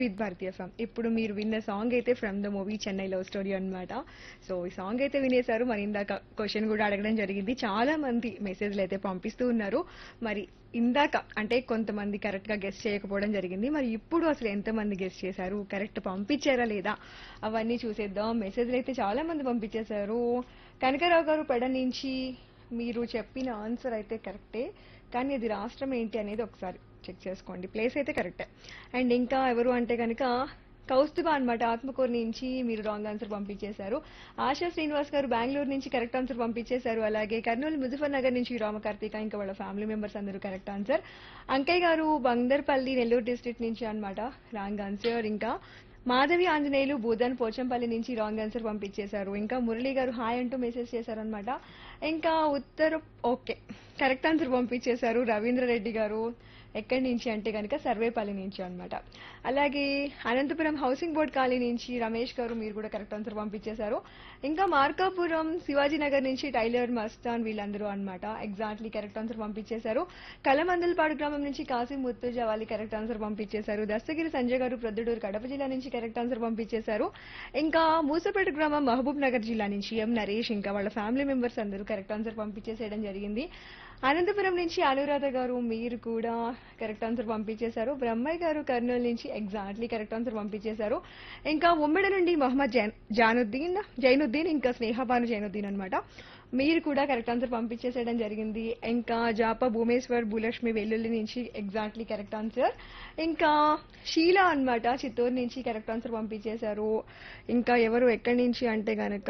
with Bharatiya song ఇప్పుడు మీరు విన్న సాంగ్ అయితే from the movie Chennai love story అన్నమాట సో ఈ సాంగ్ అయితే వినేశారు మరి ఇందాక క్వశ్చన్ కూడా అడగడం జరిగింది చాలా మంది మెసేజ్లు అయితే పంపిస్తూ ఉన్నారు మరి ఇందాక అంటే కొంతమంది కరెక్ట్ గా గెస్ట్ చేయకపోవడం జరిగింది మరి ఇప్పుడు అసలు ఎంతమంది గెస్ట్ చేశారు కరెక్ట్ పంపించారా లేదా అవన్నీ చూసేద్దాం మెసేజ్లు అయితే చాలా మంది పంపించేశారు కనకరావు గారు పెడ నుంచి మీరు చెప్పిన ఆన్సర్ అయితే కరెక్టే కానీ అది రాష్ట్రం ఏంటి అనేది ఒకసారి చెక్ చేసుకోండి ప్లేస్ అయితే కరెక్టే అండ్ ఇంకా ఎవరు అంటే కనుక కౌస్తుభ అన్నమాట ఆత్మకూరు నుంచి మీరు రాంగ్ ఆన్సర్ పంపించేశారు ఆశా శ్రీనివాస్ గారు బెంగళూరు నుంచి కరెక్ట్ ఆన్సర్ పంపించేశారు అలాగే కర్నూలు ముజఫర్ నగర్ నుంచి రామకార్తిక ఇంకా వాళ్ళ ఫ్యామిలీ మెంబర్స్ అందరూ correct answer Ankaiah garu Bandarpalli Nellore district నుంచి అన్నమాట రాంగ్ ఆన్సర్ ఇంకా మాధవి ఆంజనేయులు బూదన్ పోచంపల్లి నుంచి రాంగ్ ఆన్సర్ పంపించేశారు ఇంకా మురళి గారు హాయ్ అంటూ మెసేజ్ చేశారనమాట ఇంకా ఉత్తర ఓకే కరెక్ట్ ఆన్సర్ పంపించేశారు రవీంద్ర రెడ్డి గారు ఎక్కడి నుంచి అంటే కనుక సర్వేపల్లి నుంచి అన్నమాట అలాగే అనంతపురం హౌసింగ్ బోర్డ్ కాలనీ నుంచి రమేష్ గారు మీరు కూడా కరెక్ట్ ఆన్సర్ పంపించేశారు ఇంకా మార్కాపురం శివాజీ నగర్ నుంచి టైలర్ మస్తాన్ వీళ్ళందరూ అన్నమాట ఎగ్జాక్ట్లీ కరెక్ట్ ఆన్సర్ పంపించేశారు కలమందలపాడు గ్రామం నుంచి కాసిం ముత్తుజా వాళ్ళు కరెక్ట్ ఆన్సర్ పంపించేశారు దస్తగిరి సంజయ్ గారు ప్రొద్దుటూరు కడప జిల్లా నుంచి కరెక్ట్ ఆన్సర్ పంపించేశారు ఇంకా మూసపేట గ్రామం మహబూబ్ నగర్ జిల్లా నుంచి ఎం నరేష్ ఇంకా వాళ్ళ ఫ్యామిలీ మెంబర్స్ అందరూ కరెక్ట్ ఆన్సర్ పంపించేసేయడం జరిగింది అనంతపురం నుంచి అనురాధ గారు మీరు కూడా కరెక్ట్ ఆన్సర్ పంపించేశారు బ్రహ్మయ్య గారు కర్నూలు నుంచి ఎగ్జాక్ట్లీ కరెక్ట్ ఆన్సర్ పంపించేశారు ఇంకా ఉమ్మడి నుండి మొహమ్మద్ జైన్ జానుద్దీన్ జైనుద్దీన్ ఇంకా స్నేహబాను జైనుద్దీన్ అన్నమాట మీరు కూడా కరెక్ట్ ఆన్సర్ పంపించేసేయడం జరిగింది ఇంకా జాప భూమేశ్వర్ భూలక్ష్మి వెల్లుల్లి నుంచి ఎగ్జాక్ట్లీ కరెక్ట్ ఆన్సర్ ఇంకా షీలా అన్నమాట చిత్తూరు నుంచి కరెక్ట్ ఆన్సర్ పంపించేశారు ఇంకా ఎవరు ఎక్కడి నుంచి అంటే గనక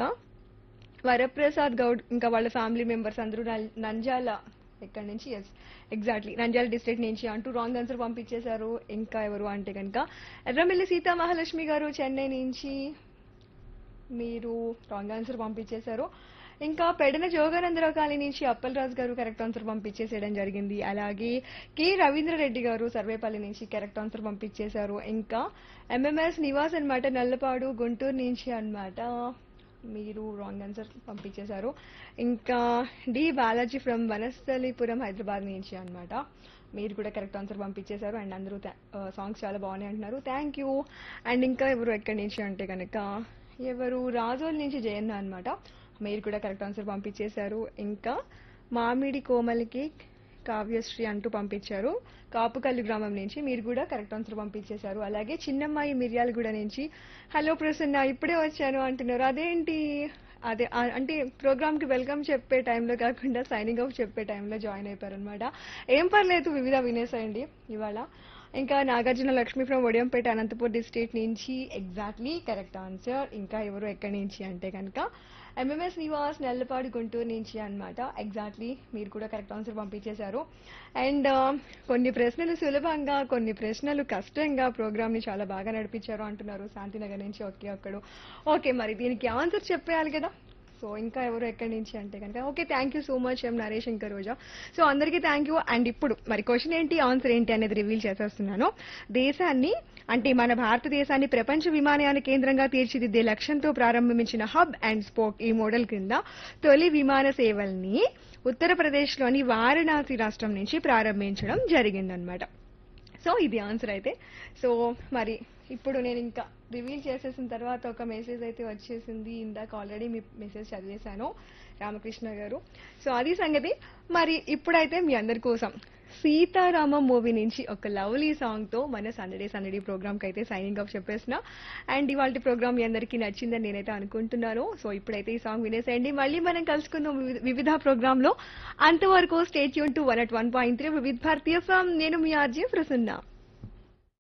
వరప్రసాద్ గౌడ్ ఇంకా వాళ్ళ ఫ్యామిలీ మెంబర్స్ అందరూ నల్- నంజాల ఎక్కడి నుంచి ఎస్ ఎగ్జాక్ట్లీ నంద్యాల డిస్ట్రిక్ట్ నుంచి అంటూ రాంగ్ ఆన్సర్ పంపించేశారు ఇంకా ఎవరు అంటే కనుక ఎర్రమిల్లి సీతా మహాలక్ష్మి గారు చెన్నై నుంచి మీరు రాంగ్ ఆన్సర్ పంపించేశారు ఇంకా పెడన జోగానందరావు కాలనీ నుంచి అప్పలరాజు గారు కరెక్ట్ ఆన్సర్ పంపించేసేయడం జరిగింది అలాగే కె రవీంద్రరెడ్డి గారు సర్వేపల్లి నుంచి కరెక్ట్ ఆన్సర్ పంపించేశారు ఇంకా ఎంఎంఎస్ నివాస్ అన్నమాట నల్లపాడు గుంటూరు నుంచి అన్నమాట మీరు రాంగ్ ఆన్సర్ పంపించేశారు ఇంకా డి బాలాజీ ఫ్రమ్ వనస్థలిపురం హైదరాబాద్ నుంచి అన్నమాట మీరు కూడా కరెక్ట్ ఆన్సర్ పంపించేశారు అండ్ అందరూ సాంగ్స్ చాలా బాగున్నాయి అంటున్నారు థ్యాంక్ యూ అండ్ ఇంకా ఎవరు ఎక్కడి నుంచి అంటే కనుక ఎవరు రాజోల్ నుంచి జయన్న అన్నమాట మీరు కూడా కరెక్ట్ ఆన్సర్ పంపించేశారు ఇంకా మామిడి కోమలికి కావ్యశ్రీ అంటూ పంపించారు కాపుకల్లి గ్రామం నుంచి మీరు కూడా కరెక్ట్ ఆన్సర్ పంపించేశారు అలాగే చిన్నమ్మాయి మిర్యాలగూడ నుంచి హలో ప్రసన్న ఇప్పుడే వచ్చాను అంటున్నారు అదేంటి అదే ఆ- అంటే ప్రోగ్రామ్ కి వెల్కమ్ చెప్పే టైంలో కాకుండా సైనింగ్ ఆఫ్ చెప్పే టైంలో జాయిన్ అయిపోయారు అనమాట ఏం పర్లేదు వివిధ వినేసేయండి ఇవాళ ఇంకా నాగార్జున లక్ష్మి ఫ్రమ్ ఒడియంపేట అనంతపూర్ డిస్ట్రిక్ట్ నుంచి ఎగ్జాక్ట్లీ కరెక్ట్ ఆన్సర్ ఇంకా ఎవరు ఎక్కడి నుంచి అంటే కనుక ఎంఎంఎస్ నివాస్ నెల్లపాడు గుంటూరు నుంచి అన్నమాట ఎగ్జాక్ట్లీ మీరు కూడా కరెక్ట్ ఆన్సర్ పంపించేశారు అండ్ కొన్ని ప్రశ్నలు సులభంగా కొన్ని ప్రశ్నలు కష్టంగా ప్రోగ్రామ్ ని చాలా బాగా నడిపించారు అంటున్నారు శాంతినగర్ నుంచి ఒకే ఒక్కడు ఓకే మరి దీనికి ఆన్సర్ చెప్పేయాలి కదా సో ఇంకా ఎవరు ఎక్కడి నుంచి అంటే కనుక okay thank you so much M Naresh ఇంకా రోజా సో అందరికీ థ్యాంక్ యూ అండ్ ఇప్పుడు మరి క్వశ్చన్ ఏంటి ఆన్సర్ ఏంటి అనేది రివీల్ చేసేస్తున్నాను దేశాన్ని అంటే మన భారతదేశాన్ని ప్రపంచ విమానయాన కేంద్రంగా తీర్చిదిద్దే లక్ష్యంతో ప్రారంభించిన హబ్ అండ్ స్పోక్ ఈ మోడల్ కింద తొలి విమాన సేవల్ని ఉత్తరప్రదేశ్లోని వారణాసి రాష్ట్రం నుంచి ప్రారంభించడం జరిగిందనమాట సో ఇది ఆన్సర్ అయితే సో మరి ఇప్పుడు నేను ఇంకా రివీల్ చేసేసిన తర్వాత ఒక మెసేజ్ అయితే వచ్చేసింది ఇందాక ఆల్రెడీ మీ మెసేజ్ చదివేశాను రామకృష్ణ గారు సో అది సంగతి మరి ఇప్పుడైతే మీ అందరి కోసం సీతారామం మూవీ నుంచి ఒక లవ్లీ సాంగ్ తో మన సందడే సందడి ప్రోగ్రామ్ కి అయితే సైనింగ్ ఆఫ్ చెప్పేసిన అండ్ ఇవాళ ప్రోగ్రామ్ మీ అందరికీ నచ్చిందని నేనైతే అనుకుంటున్నాను సో ఇప్పుడైతే ఈ సాంగ్ వినేసేయండి మళ్ళీ మనం కలుసుకుందాం వివిధ- వివిధ ప్రోగ్రామ్ లో అంతవరకు stay tune to one at one point three Vividh Bharatiya form నేను మీ ఆర్జీ ప్రసన్న